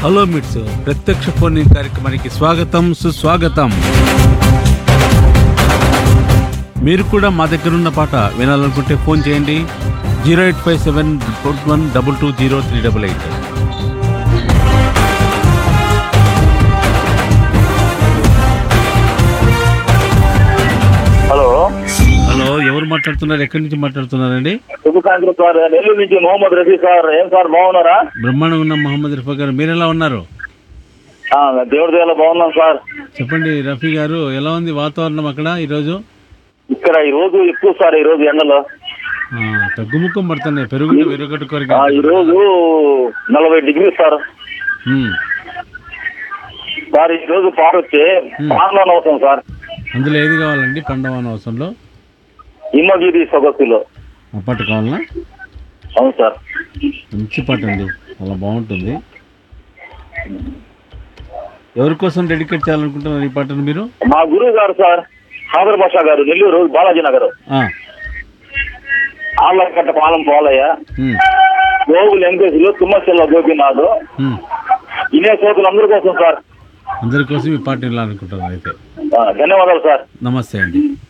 Hello మిట్స్ ప్రత్యక్ష phone in కార్యక్రమానికి స్వాగతం సుస్వాగతం మీరు కూడా మా దగ్గర ఉన్న పాట వినాలనుకుంటే ఫోన్ చేయండి zero eight five seven four one double two zero three double eight hello hello ఎవరు మాట్లాడుతున్నారు ఎక్కడి నుంచి మాట్లాడుతున్నారండి శుభ సాయంత్రం సార్ నెల్లూరు నుంచి మొహమ్మద్ రఫీ సార్ ఏం సార్ బాగున్నారా బ్రహ్మాండంగా ఉన్న మహమ్మద్ రఫా గారు మీరు ఎలా ఉన్నారు ఆ, దేవుడి దేవాల బాగున్నాం సార్ చెప్పండి రఫీ గారు ఎలా ఉంది వాతావరణం అక్కడ ఈరోజు ఇక్కడ ఈ రోజు ఎక్కువ సార్ ఈ రోజు ఎండలో ఆ, తగ్గుముఖం పడుతున్నాయి పెరుగుట వెరుగట్టు కొరకు ఆ, ఈ రోజు నలభై డిగ్రీ సార్ సార్ ఈ రోజు పాట వచ్చి పాండ్లోనే అవుతాం సార్ అందులో ఏది కావాలండి పండవ అవసరంలో హిమగిరి సొగసులో ఆ పాట కావాలనా అవును సార్ మంచి పాట అండి చాలా బాగుంటుంది ఎవరి కోసం డెడికేట్ చేయాలనుకుంటున్నారు ఈ పాటను మీరు మా గురువు గారు సార్ సాగర్ భాషా గారు నెల్లూరు బాలాజీ నగర్ ఆ, ఆళ్ళకట్ట పాలెం పోలయ్య ఉమ్, గోగులు వెంకటేశ్వరులు తుమ్మచెల్ల గోపినాథ్ ఉమ్. ఇనే సోకులు అందరి కోసం సార్ అందరి కోసం ఈ పాట వినాలనుకుంటున్నారు అయితే ఆ, ధన్యవాదాలు సార్ నమస్తే అండి